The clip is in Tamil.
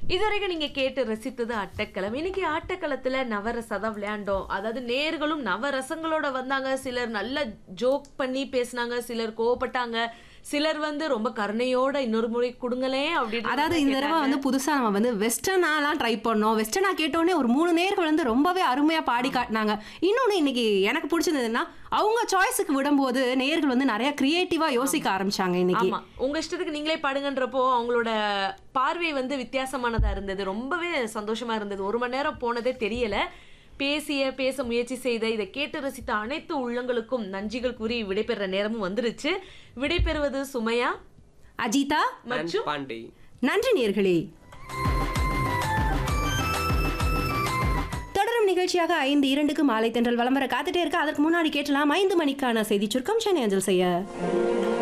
இதுவரைக்கும் நீங்க கேட்டு ரசித்தது அட்டக்களம் இன்னைக்கு ஆட்டக்களத்துல நவரசதம் விளையாண்டோம் அதாவது நேர்களும் நவரசங்களோட வந்தாங்க சிலர் நல்ல ஜோக் பண்ணி பேசினாங்க சிலர் கோவப்பட்டாங்க சிலர் வந்து ரொம்ப கருணையோட இன்னொரு முறை கொடுங்களேன் அப்படின்னு அதாவது இந்த தடவை வந்து புதுசா நம்ம வந்து வெஸ்டர்னாலாம் ட்ரை பண்ணோம் வெஸ்டர்னா கேட்டோடனே ஒரு மூணு நேர்கள் வந்து ரொம்பவே அருமையா பாடி காட்டினாங்க இன்னொன்னு இன்னைக்கு எனக்கு பிடிச்சது என்னன்னா அவங்க சாய்ஸுக்கு விடும்போது நேர்கள் வந்து நிறைய கிரியேட்டிவா யோசிக்க ஆரம்பிச்சாங்க இன்னைக்கு ஆமா உங்க இஷ்டத்துக்கு நீங்களே பாடுங்கன்றப்போ அவங்களோட பார்வை வந்து வித்தியாசமானதா இருந்தது ரொம்பவே சந்தோஷமா இருந்தது ஒரு மணி நேரம் போனதே தெரியல பேசிய பேச முயற்சி செய்த இதை கேட்டு ரசித்த அனைத்து உள்ளங்களுக்கும் நன்றிகள் கூறி விடைபெற நேரமும் வந்துருச்சு விடைபெறுவது சுமையா அஜிதா மற்றும் பாண்டே நன்றி நேர்களே தொடரும் நிகழ்ச்சியாக ஐந்து இரண்டுக்கு மாலை தென்றல் விளம்பர காத்துட்டே இருக்க அதற்கு முன்னாடி கேட்டலாம் ஐந்து மணிக்கான செய்தி சுருக்கம் சென்னை அஞ்சல் செய்ய